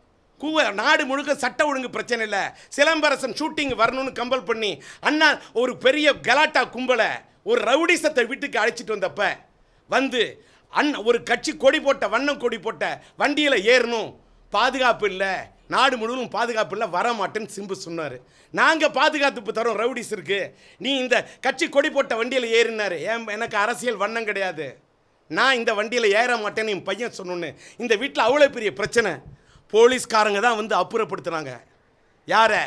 கூவ நாடு முழுக்க சட்ட ஒழுங்கு பிரச்சனை இல்லை சிலம்பரசன் ஷூட்டிங் வரணும்னு கம்பல் பண்ணி அண்ணா ஒரு பெரிய கலாட்டா கும்பலை ஒரு ரவுடிசத்தை வீட்டுக்கு அழைச்சிட்டு வந்தப்ப வந்து அண்ணா ஒரு கட்சி கொடி போட்ட வண்ணம் கொடி போட்ட வண்டியில் ஏறணும் பாதுகாப்பு இல்லை நாடு முழுவதும் பாதுகாப்பு இல்லை வர மாட்டேன்னு சிம்பு சொன்னார் நாங்கள் பாதுகாப்பு தரோம் ரவுடிஸ் இருக்கு நீ இந்த கட்சி கொடி போட்ட வண்டியில் ஏறினாரு ஏன் எனக்கு அரசியல் வண்ணம் கிடையாது நான் இந்த வண்டியில் ஏற மாட்டேன்னு என் பையன் சொன்னோன்னு இந்த வீட்டில் அவ்வளோ பெரிய பிரச்சனை போலீஸ்காரங்க தான் வந்து அப்புறப்படுத்துனாங்க யாரை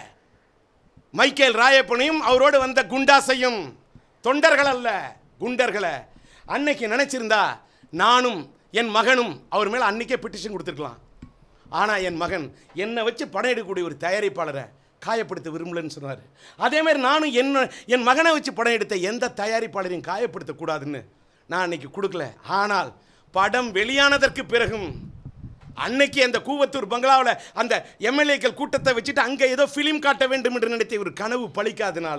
மைக்கேல் ராயப்பனையும் அவரோடு வந்த குண்டாசையும் தொண்டர்கள் அல்ல குண்டர்களை அன்னைக்கு நினைச்சிருந்தா நானும் என் மகனும் அவர் மேலே அன்னைக்கே பெட்டிஷன் கொடுத்துருக்கலாம் ஆனால் என் மகன் என்னை வச்சு படம் எடுக்கக்கூடிய ஒரு தயாரிப்பாளரை காயப்படுத்த விரும்பலன்னு சொன்னார் அதே மாதிரி நானும் என்ன என் மகனை வச்சு படம் எடுத்த எந்த தயாரிப்பாளரையும் காயப்படுத்தக்கூடாதுன்னு நான் அன்னைக்கு கொடுக்கல ஆனால் படம் வெளியானதற்கு பிறகும் அன்னைக்கு அந்த கூவத்தூர் பங்களாவில் அந்த எம்எல்ஏக்கள் கூட்டத்தை வச்சுட்டு அங்கே ஏதோ ஃபிலிம் காட்ட வேண்டும் என்று நினைத்த ஒரு கனவு பலிக்காதனால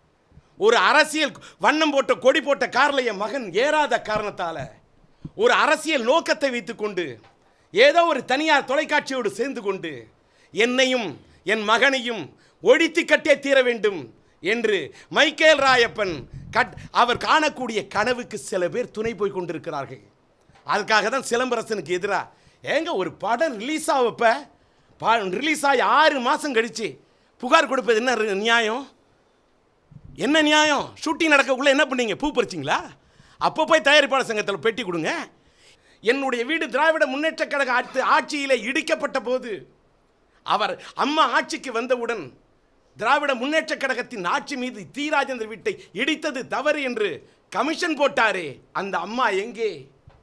ஒரு அரசியல் வண்ணம் போட்ட கொடி போட்ட காரில் என் மகன் ஏறாத காரணத்தால் ஒரு அரசியல் நோக்கத்தை வைத்துக்கொண்டு ஏதோ ஒரு தனியார் தொலைக்காட்சியோடு சேர்ந்து கொண்டு என்னையும் என் மகனையும் ஒழித்து கட்டே தீர வேண்டும் என்று மைக்கேல் ராயப்பன் கட் அவர் காணக்கூடிய கனவுக்கு சில பேர் துணை போய் கொண்டிருக்கிறார்கள் அதுக்காக தான் சிலம்பரசனுக்கு எதிராக ஏங்க ஒரு படம் ரிலீஸ் ஆகப்ப பா ரிலீஸ் ஆகி ஆறு மாதம் கழிச்சு புகார் கொடுப்பது என்ன ரி- நியாயம் என்ன நியாயம் ஷூட்டிங் நடக்கக்குள்ள என்ன பண்ணீங்க பூ பறிச்சிங்களா அப்போ போய் தயாரிப்பாளர் சங்கத்தில் பெட்டி கொடுங்க என்னுடைய வீடு திராவிட முன்னேற்ற கழக ஆட்சி ஆட்சியிலே இடிக்கப்பட்ட போது அவர் அம்மா ஆட்சிக்கு வந்தவுடன் திராவிட முன்னேற்ற கழகத்தின் ஆட்சி மீது தி ராஜேந்தர் வீட்டை இடித்தது தவறு என்று கமிஷன் போட்டாரே அந்த அம்மா எங்கே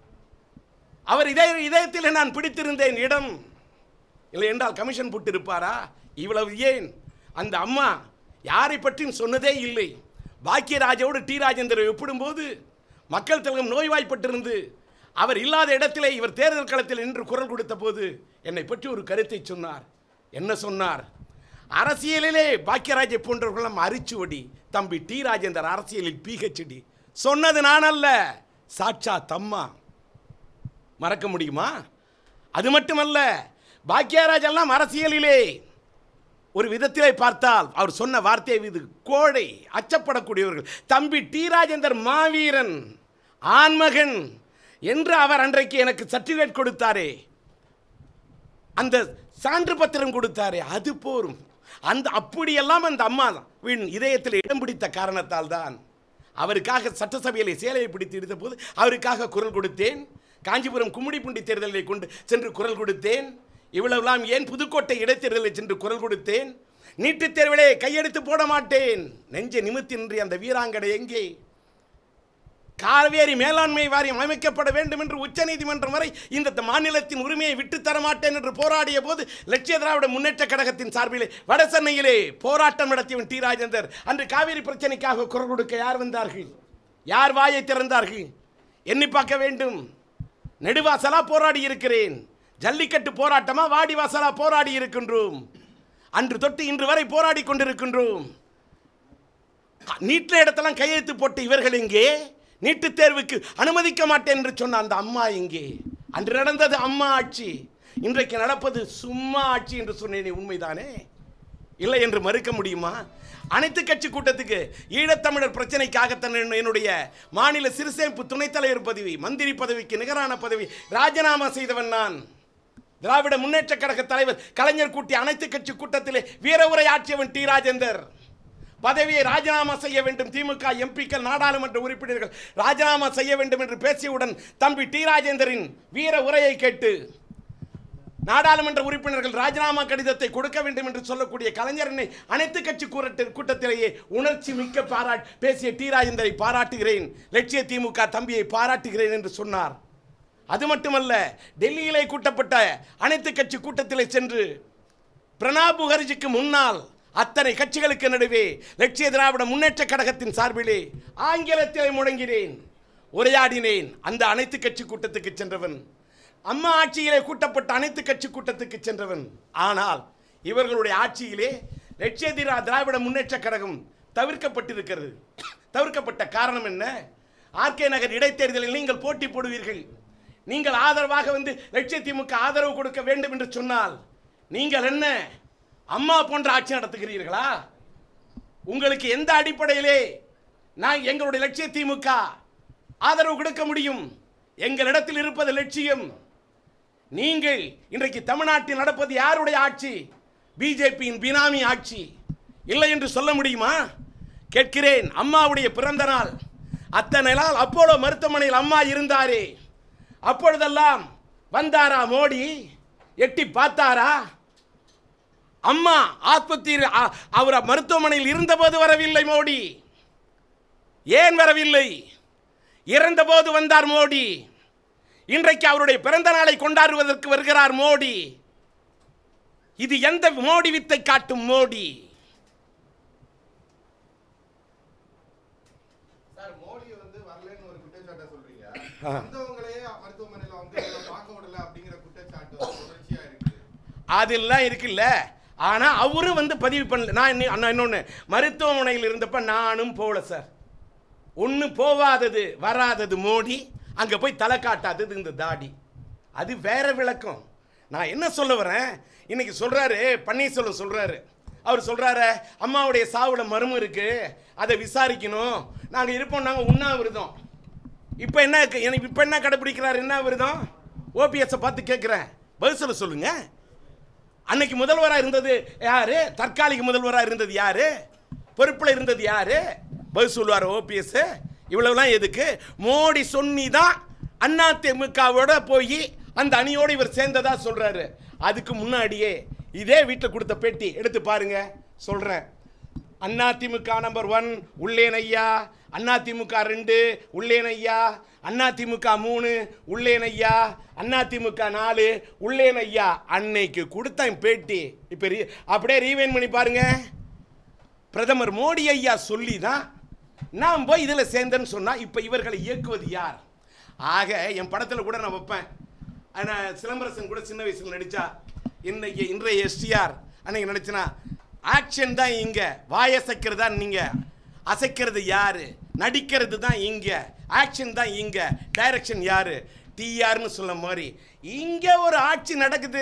அவர் இதய இதயத்தில் நான் பிடித்திருந்தேன் இடம் இல்லை என்றால் கமிஷன் போட்டு இருப்பாரா இவ்வளவு ஏன் அந்த அம்மா யாரை பற்றியும் சொன்னதே இல்லை பாக்கியராஜோடு டி ராஜேந்தரை ஒப்பிடும்போது மக்கள் திலகம் நோய்வாய்ப்பட்டிருந்து அவர் இல்லாத இடத்திலே இவர் தேர்தல் களத்தில் நின்று குரல் கொடுத்த போது என்னை பற்றி ஒரு கருத்தை சொன்னார் என்ன சொன்னார் அரசியலிலே பாக்கியராஜை போன்றவர்களெல்லாம் அரிச்சுவடி தம்பி டி ராஜேந்தர் அரசியலில் பிஹெச்டி சொன்னது நான் அல்ல சாட்சா தம்மா மறக்க முடியுமா அது மட்டுமல்ல பாக்கியராஜ் எல்லாம் அரசியலிலே ஒரு விதத்திலே பார்த்தால் அவர் சொன்ன வார்த்தை இது கோழை அச்சப்படக்கூடியவர்கள் தம்பி டி ராஜேந்தர் மாவீரன் ஆண்மகன் என்று அவர் அன்றைக்கு எனக்கு சர்டிஃபிகேட் கொடுத்தாரே அந்த சான்று பத்திரம் கொடுத்தாரே அது போரும் அந்த அப்படியெல்லாம் அந்த அம்மா வின் இதயத்தில் இடம் பிடித்த காரணத்தால் தான் அவருக்காக சட்டசபையிலே சேலையை பிடித்து எடுத்த போது அவருக்காக குரல் கொடுத்தேன் காஞ்சிபுரம் கும்மிடிப்பூண்டி தேர்தலை கொண்டு சென்று குரல் கொடுத்தேன் இவ்வளவுலாம் ஏன் புதுக்கோட்டை இடைத்தேர்தலில் சென்று குரல் கொடுத்தேன் நீட்டுத் தேர்விலே கையெடுத்து போட மாட்டேன் நெஞ்ச நிமித்தின்றி அந்த வீராங்கடை எங்கே காவேரி மேலாண்மை வாரியம் அமைக்கப்பட வேண்டும் என்று உச்சநீதிமன்றம் வரை இந்த மாநிலத்தின் உரிமையை விட்டு தர மாட்டேன் என்று போராடிய போது லட்சிய திராவிட முன்னேற்ற கழகத்தின் சார்பிலே வட சென்னையிலே போராட்டம் நடத்தியவன் டி ராஜேந்தர் அன்று காவேரி பிரச்சனைக்காக குரல் கொடுக்க யார் வந்தார்கள் யார் வாயை திறந்தார்கள் எண்ணி பார்க்க வேண்டும் நெடுவாசலா போராடி இருக்கிறேன் ஜல்லிக்கட்டு போராட்டமா வாடிவாசலா போராடி இருக்கின்றோம் அன்று தொட்டு இன்று வரை போராடி கொண்டிருக்கின்றோம் நீட்டில் இடத்தெல்லாம் கையெழுத்து போட்டு இவர்கள் இங்கே நீட்டுத் தேர்வுக்கு அனுமதிக்க மாட்டேன் என்று சொன்ன அந்த அம்மா இங்கே அன்று நடந்தது அம்மா ஆட்சி இன்றைக்கு நடப்பது சும்மா ஆட்சி என்று சொன்னேனே உண்மைதானே இல்லை என்று மறுக்க முடியுமா அனைத்து கட்சி கூட்டத்துக்கு ஈழத்தமிழர் பிரச்சனைக்காகத்தான் என்ன- என்னுடைய மாநில சிறுசேமிப்பு துணைத் தலைவர் பதவி மந்திரி பதவிக்கு நிகரான பதவி ராஜினாமா செய்தவன் நான் திராவிட முன்னேற்ற கழக தலைவர் கலைஞர் கூட்டிய அனைத்து கட்சி கூட்டத்திலே வீர உரை ஆற்றியவன் டி ராஜேந்தர் பதவியை ராஜினாமா செய்ய வேண்டும் திமுக எம்பிக்கள் நாடாளுமன்ற உறுப்பினர்கள் ராஜினாமா செய்ய வேண்டும் என்று பேசியவுடன் தம்பி டி ராஜேந்தரின் வீர உரையை கேட்டு நாடாளுமன்ற உறுப்பினர்கள் ராஜினாமா கடிதத்தை கொடுக்க வேண்டும் என்று சொல்லக்கூடிய கலைஞரனை அனைத்து கட்சி கூரட்டு- கூட்டத்திலேயே உணர்ச்சி மிக்க பாராட் பேசிய டி ராஜேந்தரை பாராட்டுகிறேன் லட்சிய திமுக தம்பியை பாராட்டுகிறேன் என்று சொன்னார் அது மட்டுமல்ல டெல்லியிலே கூட்டப்பட்ட அனைத்து கட்சி கூட்டத்திலே சென்று பிரணாப் முகர்ஜிக்கு முன்னால் அத்தனை கட்சிகளுக்கு நடுவே லட்சிய திராவிட முன்னேற்ற கழகத்தின் சார்பிலே ஆங்கிலத்திலே முழங்கினேன் உரையாடினேன் அந்த அனைத்து கட்சி கூட்டத்துக்கு சென்றவன் அம்மா ஆட்சியிலே கூட்டப்பட்ட அனைத்து கட்சி கூட்டத்துக்கு சென்றவன் ஆனால் இவர்களுடைய ஆட்சியிலே லட்சிய திரா திராவிட முன்னேற்ற கழகம் தவிர்க்கப்பட்டிருக்கிறது தவிர்க்கப்பட்ட காரணம் என்ன ஆர்கே நகர் இடைத்தேர்தலில் நீங்கள் போட்டி போடுவீர்கள் நீங்கள் ஆதரவாக வந்து லட்சிய திமுக ஆதரவு கொடுக்க வேண்டும் என்று சொன்னால் நீங்கள் என்ன அம்மா போன்ற ஆட்சி நடத்துகிறீர்களா உங்களுக்கு எந்த அடிப்படையிலே நான் எங்களுடைய லட்சிய திமுக ஆதரவு கொடுக்க முடியும் எங்களிடத்தில் இருப்பது லட்சியம் நீங்கள் இன்றைக்கு தமிழ்நாட்டில் நடப்பது யாருடைய ஆட்சி பிஜேபியின் பினாமி ஆட்சி இல்லை என்று சொல்ல முடியுமா கேட்கிறேன் அம்மாவுடைய பிறந்த நாள் அத்தனை நாள் அப்போலோ மருத்துவமனையில் அம்மா இருந்தாரே அப்பொழுதெல்லாம் வந்தாரா மோடி எட்டி பார்த்தாரா அம்மா ஆஸ்பத்திரி அ- அவர் மருத்துவமனையில் இருந்தபோது வரவில்லை மோடி ஏன் வரவில்லை இறந்தபோது வந்தார் மோடி இன்றைக்கு அவருடைய பிறந்த நாளை கொண்டாடுவதற்கு வருகிறார் மோடி இது எந்த மோடி வித்தை காட்டும் மோடி சார் மோடி வந்து வரலன்னு ஒரு குற்றச்சாட்டை சொல்றீங்க ஆ. வந்தவங்களே மருத்துவமனையில வந்து இவரை பார்க்க விடல அப்படிங்கிற குற்றச்சாட்டு வந்து தொடர்ச்சியா இருக்கு அதெல்லாம் இருக்குல்ல ஆனா அவரும் வந்து பதிவு பண்ணல நான் இன்னி- நான் இன்னொன்று மருத்துவமனையில் இருந்தப்ப நானும் போகல சார் ஒன்று போவாதது வராதது மோடி அங்கே போய் தலை காட்டாதது இந்த தாடி அது வேற விளக்கம் நான் என்ன சொல்ல வரேன் இன்னைக்கு சொல்றாரு பன்னீர்செல்வம் சொல்றாரு அவர் சொல்றாரு அம்மாவுடைய சாவுல மர்மம் இருக்கு அதை விசாரிக்கணும் நாங்கள் இருப்போம் நாங்கள் உண்ணாவிரதம் இப்போ என்ன எனக்கு இப்போ என்ன கடைப்பிடிக்கிறார் என்ன விரதம் ஓபிஎஸ்ஸை பார்த்து கேட்குறேன் பதில் சொல்ல சொல்லுங்க அன்னைக்கு முதல்வராக இருந்தது யாரு தற்காலிக முதல்வராக இருந்தது யாரு பொறுப்பில் இருந்தது யாரு பதில் சொல்லுவார் ஓபிஎஸ் இவ்வளவுலாம் எதுக்கு மோடி சொன்னி தான் அதிமுகவோட போய் அந்த அணியோடு இவர் சேர்ந்ததா சொல்றாரு அதுக்கு முன்னாடியே இதே வீட்டில் கொடுத்த பேட்டி எடுத்து பாருங்க சொல்றேன் அதிமுக நம்பர் ஒன் உள்ளேன் ஐயா அதிமுக ரெண்டு உள்ளேன் ஐயா அதிமுக மூணு உள்ளேன் ஐயா அதிமுக நாலு உள்ளேன் ஐயா அன்னைக்கு கொடுத்தேன் பேட்டி இப்போ ரீ அப்படியே ரீவைன் பண்ணி பாருங்க பிரதமர் மோடி ஐயா சொல்லி தான் நான் போய் இதில் சேர்ந்தேன்னு சொன்னால் இப்போ இவர்களை இயக்குவது யார் ஆக என் படத்தில் கூட நான் வைப்பேன் ஆனால் சிலம்பரசன் கூட சின்ன வயசில் நடித்தா இன்னைக்கு இன்றைய எஸ்டிஆர் அன்னைக்கு நடிச்சனா ஆக்ஷன் தான் இங்கே வாயசைக்கிறது தான் நீங்கள் அசைக்கிறது யாரு நடிக்கிறது தான் இங்கே ஆக்ஷன் தான் இங்கே டைரக்ஷன் யாரு டிஆர்னு சொல்ல மாதிரி இங்கே ஒரு ஆட்சி நடக்குது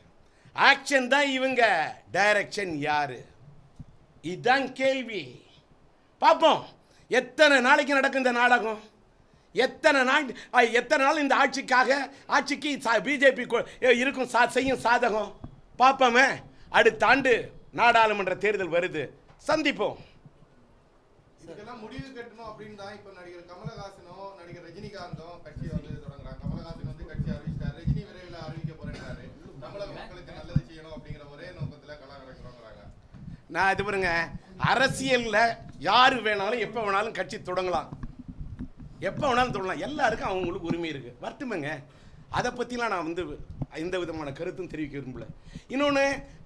ஆக்ஷன் தான் இவங்க டைரக்ஷன் யாரு இதுதான் கேள்வி பார்ப்போம் எத்தனை நாளைக்கு நடக்கும் இந்த நாடகம் எத்தனை நாள் அ, எத்தனை நாள் இந்த ஆட்சிக்காக ஆட்சிக்கு பிஜேபி இருக்கும் சா செய்யும் சாதகம் பார்ப்போமே அடுத்த ஆண்டு நாடாளுமன்ற தேர்தல் வருது சந்திப்போம் இதுக்கெல்லாம் முடிவு கட்டணும் அப்படின்னு தான் இப்ப நடிகர் கமலஹாசனும் நடிகர் ரஜினிகாந்தும் கட்சி வந்து தொடங்குறாங்க கமலஹாசன் வந்து கட்சி அறிவிச்சிட்டாரு ரஜினி விரைவில் அறிவிக்க போறேன்னாரு தமிழக மக்களுக்கு நல்லது செய்யணும் அப்படிங்கிற ஒரே நோக்கத்துல கலா நடக்கிறோங்கிறாங்க நான் இது பாருங்க அரசியலில் யார் வேணாலும் எப்போ வேணாலும் கட்சி தொடங்கலாம் எப்போ வேணாலும் தொடங்கலாம் எல்லாருக்கும் அவங்களுக்கு உரிமை இருக்குது வரட்டுமேங்க அதை பற்றிலாம் நான் வந்து எந்த விதமான கருத்தும் தெரிவிக்க விரும்பல இன்னொன்று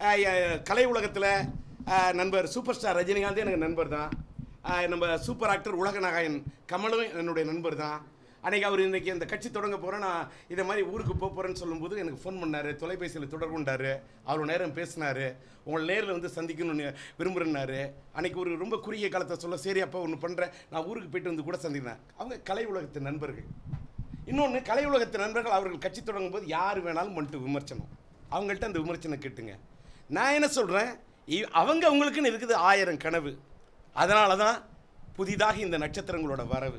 கலை உலகத்தில் நண்பர் சூப்பர் ஸ்டார் ரஜினிகாந்த் எனக்கு நண்பர் தான் அஹ், நம்ம சூப்பர் ஆக்டர் உலக நாயகன் கமலும் என்னுடைய நண்பர் தான் அன்னைக்கு அவர் இன்னைக்கு அந்த கட்சி தொடங்க போகிறேன் நான் இதை மாதிரி ஊருக்கு போக போகிறேன்னு சொல்லும்போது எனக்கு ஃபோன் பண்ணார் தொலைபேசியில் தொடர்பு கொண்டார் அவ்வளோ நேரம் பேசினார் உங்களை நேரில் வந்து சந்திக்கணும்னு விரும்புகிறேன்னாரு அன்னைக்கு ஒரு ரொம்ப குறுகிய காலத்தை சொல்ல சரி அப்போ ஒன்று பண்ணுறேன் நான் ஊருக்கு போயிட்டு வந்து கூட சந்திக்கிறேன் அவங்க கலை உலகத்து நண்பர்கள் இன்னொன்று கலை உலகத்து நண்பர்கள் அவர்கள் கட்சி தொடங்கும் போது யார் வேணாலும் வந்துட்டு விமர்சனம் அவங்கள்ட்ட அந்த விமர்சனம் கேட்டுங்க நான் என்ன சொல்கிறேன் அவங்க அவங்களுக்குன்னு இருக்குது ஆயிரம் கனவு அதனால தான் புதிதாக இந்த நட்சத்திரங்களோட வரவு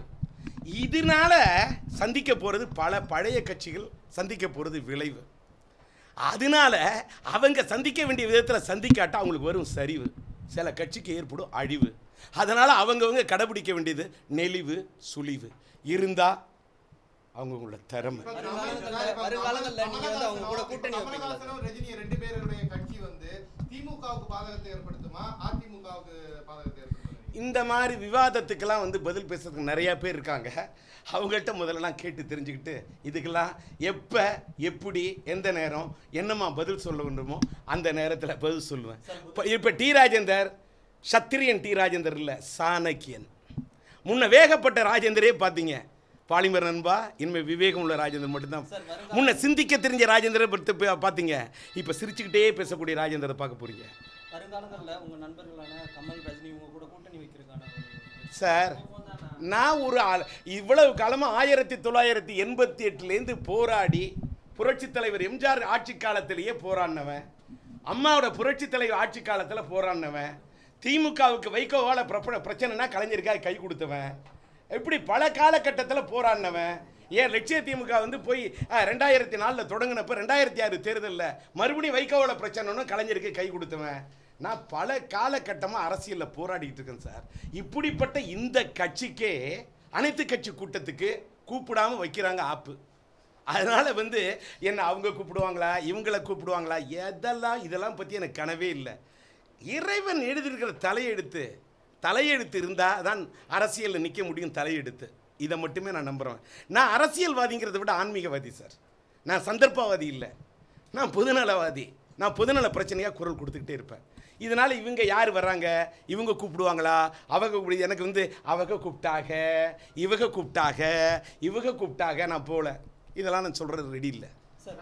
இதனால சந்திக்க போகிறது பல பழைய கட்சிகள் சந்திக்க போகிறது விளைவு அதனால அவங்க சந்திக்க வேண்டிய விதத்தில் சந்திக்காட்டா அவங்களுக்கு வரும் சரிவு சில கட்சிக்கு ஏற்படும் அழிவு அதனால் அவங்கவங்க கடைபிடிக்க வேண்டியது நெளிவு சுழிவு இருந்தால் அவங்கவுங்களோட திறமை வருங்காலங்கள்ல- வருங்காலங்கள்ல நீங்க வந்து அவங்க கூட கூட்டணி வைப்பீங்களா சார்? கமலஹாசனும் ரஜினி ரெண்டு பேருடைய கட்சி வந்து திமுகவுக்கு பாதகத்தை ஏற்படுத்துமா அதிமுகவுக்கு பாதகத்தை ஏற்படுத்துமா இந்த மாதிரி விவாதத்துக்கெல்லாம் வந்து பதில் பேசுறதுக்கு நிறையா பேர் இருக்காங்க அவங்கள்ட்ட முதல்லலாம் கேட்டு தெரிஞ்சுக்கிட்டு இதுக்கெல்லாம் எப்போ எப்படி எந்த நேரம் என்னம்மா பதில் சொல்ல வேண்டுமோ அந்த நேரத்தில் பதில் சொல்லுவேன் இப்போ இப்போ டி ராஜேந்தர் சத்திரியன் டி ராஜேந்தர் இல்லை சாணக்கியன் முன்ன வேகப்பட்ட ராஜேந்தரே பார்த்தீங்க பாலிமர் நண்பா இனிமேல் விவேகம் உள்ள ராஜேந்தர் மட்டும்தான் சார், வருங்கால- முன்ன சிந்திக்க தெரிஞ்ச ராஜேந்திரரை பற்றி பா- பார்த்தீங்க இப்போ சிரிச்சுக்கிட்டே பேசக்கூடிய ராஜேந்திரரை பார்க்க போறீங்க வருங்காலங்கள்ல உங்க நண்பர்களான கமல் ரஜினி இவங்க கூட கூட்டணி வைக்கிறதுக்கான ஒரு- சார் நான் ஒரு ஆள் இவ்வளவு காலமாக ஆயிரத்தி தொள்ளாயிரத்தி எண்பத்தி எட்டுலேருந்து போராடி புரட்சித் தலைவர் எம்ஜிஆர் ஆட்சி காலத்திலேயே போராடினவன் அம்மாவோட புரட்சித் தலைவர் ஆட்சி காலத்தில் போராடினவன் திமுகவுக்கு வைகோவால பிரபல பிரச்சனைனா கலைஞருக்காக கை கொடுத்தவன் இப்படி பல காலகட்டத்தில் போராடினவன் ஏன் லட்சிய திமுக வந்து போய் அஹ், ரெண்டாயிரத்தி நாலில் தொடங்கினப்ப ரெண்டாயிரத்தி ஆறு தேர்தலில் மறுபடியும் வைகோவோட பிரச்சனைன்னு கலைஞருக்கு கை கொடுத்தவன் நான் பல காலகட்டமாக அரசியலில் போராடிட்டு இருக்கேன் சார் இப்படிப்பட்ட இந்த கட்சிக்கே அனைத்து கட்சி கூட்டத்துக்கு கூப்பிடாம வைக்கிறாங்க ஆப்பு அதனால் வந்து என்ன அவங்க கூப்பிடுவாங்களா இவங்கள கூப்பிடுவாங்களா எதெல்லாம் இதெல்லாம் பற்றி எனக்கு கனவே இல்லை இறைவன் எழுதியிருக்கிற தலையெழுத்து தலையெழுத்து இருந்தால் தான் அரசியலில் நிற்க முடியும் தலையெழுத்து இதை மட்டுமே நான் நம்புகிறேன் நான் அரசியல்வாதிங்கிறத விட ஆன்மீகவாதி சார் நான் சந்தர்ப்பவாதி இல்லை நான் பொதுநலவாதி நான் பொதுநல பிரச்சனையாக குரல் கொடுத்துக்கிட்டே இருப்பேன் இதனால் இவங்க யார் வர்றாங்க இவங்க கூப்பிடுவாங்களா அவங்க கூப்பிடு எனக்கு வந்து அவங்க கூப்பிட்டாக இவங்க கூப்பிட்டாக இவங்க கூப்பிட்டாக நான் போகல இதெல்லாம் நான் சொல்கிறது ரெடி இல்லை சார்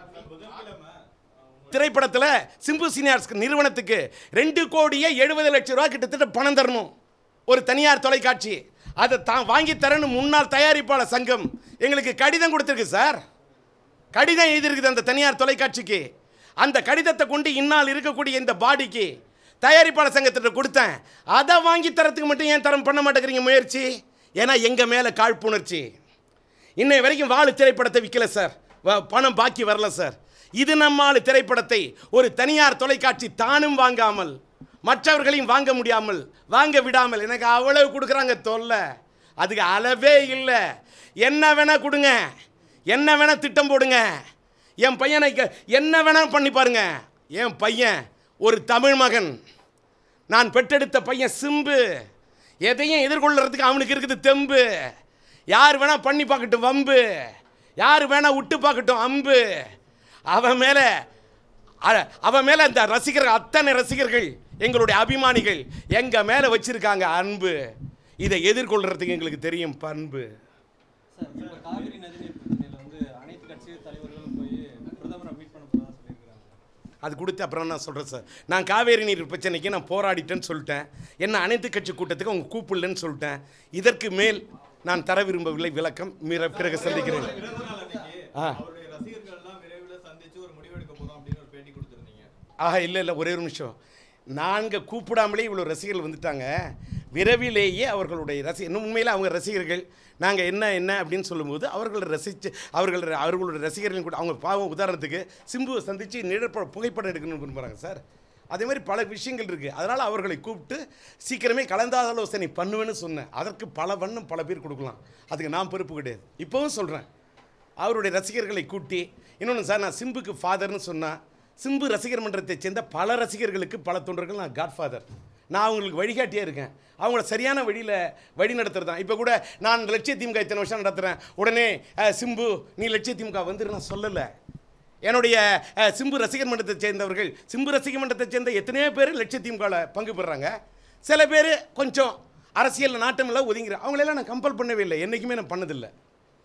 திரைப்படத்தில் சிம்பு சீனியார்ஸ் நிறுவனத்துக்கு ரெண்டு கோடியே எழுபது லட்சம் ரூபா கிட்டத்தட்ட பணம் தரணும் ஒரு தனியார் தொலைக்காட்சி அதை தான் வாங்கி தரணும் முன்னாள் தயாரிப்பாளர் சங்கம் எங்களுக்கு கடிதம் கொடுத்துருக்கு சார் கடிதம் எழுதியிருக்குது அந்த தனியார் தொலைக்காட்சிக்கு அந்த கடிதத்தை கொண்டு இன்னால் இருக்கக்கூடிய இந்த பாடிக்கு தயாரிப்பாளர் சங்கத்திட்ட கொடுத்தேன் அதை வாங்கி தரத்துக்கு மட்டும் ஏன் தரம் பண்ண மாட்டேங்கிறீங்க முயற்சி ஏன்னா எங்கள் மேலே காழ்ப்புணர்ச்சி இன்னை வரைக்கும் வாழு திரைப்படத்தை விற்கல சார் வ- பணம் பாக்கி வரல சார் இது நம்மால் திரைப்படத்தை ஒரு தனியார் தொலைக்காட்சி தானும் வாங்காமல் மற்றவர்களையும் வாங்க முடியாமல் வாங்க விடாமல் எனக்கு அவ்வளவு கொடுக்குறாங்க தொல்லை அதுக்கு அளவே இல்லை என்ன வேணா கொடுங்க என்ன வேணா திட்டம் போடுங்க என் பையனை க- என்ன வேணா பண்ணி பாருங்க என் பையன் ஒரு தமிழ் மகன் நான் பெற்றெடுத்த பையன் சிம்பு எதையும் எதிர்கொள்றதுக்கு அவனுக்கு இருக்குது தெம்பு யார் வேணா பண்ணி பார்க்கட்டும் வம்பு யார் வேணா விட்டு பார்க்கட்டும் அம்பு அவன் மேலே அ- அவன் மேலே அந்த ரசிகர்கள் அத்தனை ரசிகர்கள் எங்களுடைய அபிமானிகள் எங்கள் மேலே வச்சிருக்காங்க அன்பு இதை எதிர்கொள்றதுக்கு எங்களுக்கு தெரியும் பண்பு சார் இப்போ காவிரி நதிநீர் பிரச்சனையில வந்து அனைத்து கட்சி தலைவர்களும் போய் பிரதமரை மீட் பண்ண போறதா சொல்லியிருக்காங்க அது கொடுத்து அப்புறம் நான் சொல்கிறேன் சார் நான் காவேரி நீர் பிரச்சனைக்கு நான் போராடிட்டேன்னு சொல்லிட்டேன் என்ன அனைத்து கட்சி கூட்டத்துக்கு அவங்க கூப்பிடலன்னு சொல்லிட்டேன் இதற்கு மேல் நான் தர விரும்பவில்லை விளக்கம் மிர பிறகு சந்திக்கிறேன் பிறந்த நாள் அன்னைக்கு ஆ. அவருடைய ரசிகர்கள்லாம் விரைவில் சந்திச்சு ஒரு முடிவெடுக்க போறோம் அப்படின்னு ஒரு பேட்டி கொடுத்திருந்தீங்க ஆஹா இல்லை இல்லை ஒரே ஒரு நிமிஷம் நாங்கள் கூப்பிடாமலே இவ்வளோ ரசிகர்கள் வந்துட்டாங்க விரைவிலேயே அவர்களுடைய ரசி இன்னும் உண்மையில் அவங்க ரசிகர்கள் நாங்கள் என்ன என்ன அப்படின்னு சொல்லும்போது அவர்கள் ரசித்து அவர்கள் அவர்களுடைய ரசிகர்கள் கூட அவங்க பாவம் உதாரணத்துக்கு சிம்புவை சந்தித்து நிழற்ப புகைப்படம் எடுக்கணும்னு விரும்புகிறாங்க சார் அதே மாதிரி பல விஷயங்கள் இருக்குது அதனால் அவர்களை கூப்பிட்டு சீக்கிரமே கலந்தாலோசனை பண்ணுவேன்னு சொன்னேன் அதற்கு பல வண்ணம் பல பேர் கொடுக்கலாம் அதுக்கு நான் பொறுப்பு கிடையாது இப்போவும் சொல்கிறேன் அவருடைய ரசிகர்களை கூட்டி இன்னொன்று சார் நான் சிம்புக்கு ஃபாதர்னு சொன்னா சிம்பு ரசிகர் மன்றத்தை சேர்ந்த பல ரசிகர்களுக்கு பல தொண்டர்கள் நான் காட்ஃபாதர் நான் அவங்களுக்கு வழிகாட்டியே இருக்கேன் அவங்கள சரியான வழியில் வழி நடத்துறது தான் இப்போ கூட நான் லட்சிய திமுக இத்தனை வருஷம் நடத்துகிறேன் உடனே அஹ், சிம்பு நீ லட்சிய திமுக வந்துரு நான் சொல்லலை என்னுடைய அஹ், சிம்பு ரசிகர் மன்றத்தை சேர்ந்தவர்கள் சிம்பு ரசிகர் மன்றத்தை சேர்ந்த எத்தனையோ பேர் லட்சிய திமுகவில் பங்கு பெறுறாங்க சில பேர் கொஞ்சம் அரசியல் நாட்டமெல்லாம் ஒதுங்கிறாங்க அவங்களெல்லாம் நான் கம்பல் பண்ணவே இல்லை என்றைக்குமே நான் பண்ணதில்லை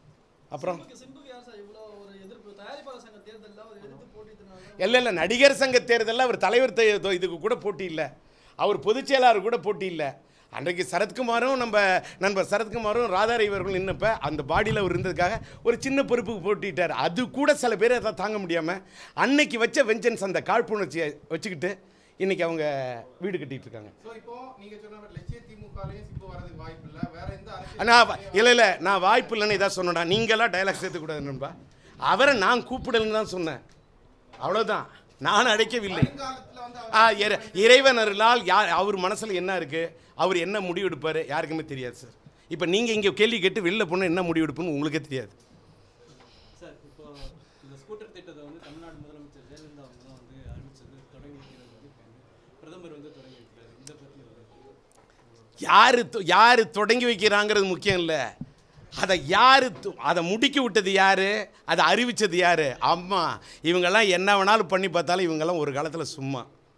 அப்புறம் சிம்புக்கு சிம்புக்கு யார் சார் இவ்வளோ ஒரு எதிர்ப்பு தயாரிப்பாளர் சங்க தேர்தலில் அவர் எதிர்த்து போட்டிட்டனால இல்லை இல்லை நடிகர் சங்க தேர்தலில் அவர் தலைவர் தே- தோ- இதுக்கு கூட போட்டி இல்லை அவர் பொதுச் செயலாளர் கூட போட்டி இல்லை அன்றைக்கு சரத்குமாரும் நம்ம நண்பர் சரத்குமாரும் ராதாரி இவர்கள் நின்னப்ப அந்த பாடியில் அவர் இருந்ததுக்காக ஒரு சின்ன பொறுப்புக்கு போட்டிட்டார் அது கூட சில பேர் அதை தாங்க முடியாமல் அன்னைக்கு வச்ச வெஞ்சன்ஸ் அந்த காழ்ப்புணர்ச்சியை வச்சுக்கிட்டு இன்னைக்கு அவங்க வீடு கட்டிட்டு இருக்காங்க சோ இப்போ நீங்க சொன்ன மாதிரி லட்சிய திமுகலயும் சிம்பு வரதுக்கு வாய்ப்பு இல்ல வேற எந்த நான் அரசியல் இல்லை இல்லை நான் வாய்ப்பு இல்லைன்னு இதாக சொன்னேன்டா நீங்களாம் டைலாக் சேர்த்துக்கூடாது நண்பா அவரை நான் கூப்பிடலன்னு தான் சொன்னேன் அவ்வளோதான் நான் அழைக்கவில்லை வருங்காலத்துல வந்து அவர் ஆ இறை- இறைவன் அருளால் யார் அவர் மனசில் என்ன இருக்குது அவர் என்ன முடிவு எடுப்பார் யாருக்குமே தெரியாது சார் இப்போ நீங்கள் இங்கே கேள்வி கேட்டு வெளில போனால் என்ன முடிவு எடுப்புன்னு உங்களுக்கே தெரியாது சார் இப்போ இந்த ஸ்கூட்டர் திட்டத்தை வந்து தமிழ்நாடு முதலமைச்சர் ஜெயலலிதா அவங்க தான் வந்து அறிவிச்சது தொடங்கி வைக்கிறது வந்து இப்போ வந்து பிரதமர் வந்து தொடங்கி வைக்கிறாரு இதை பற்றி ஒரு யார் யார் தொடங்கி வைக்கிறாங்கிறது முக்கியம் இல்லை அதை யார் அதை முடுக்கி விட்டது யார் அதை அறிவித்தது யார் அம்மா இவங்கெல்லாம் என்ன வேணாலும் பண்ணி பார்த்தாலும் இவங்கெல்லாம் ஒரு காலத்தில் சும்மா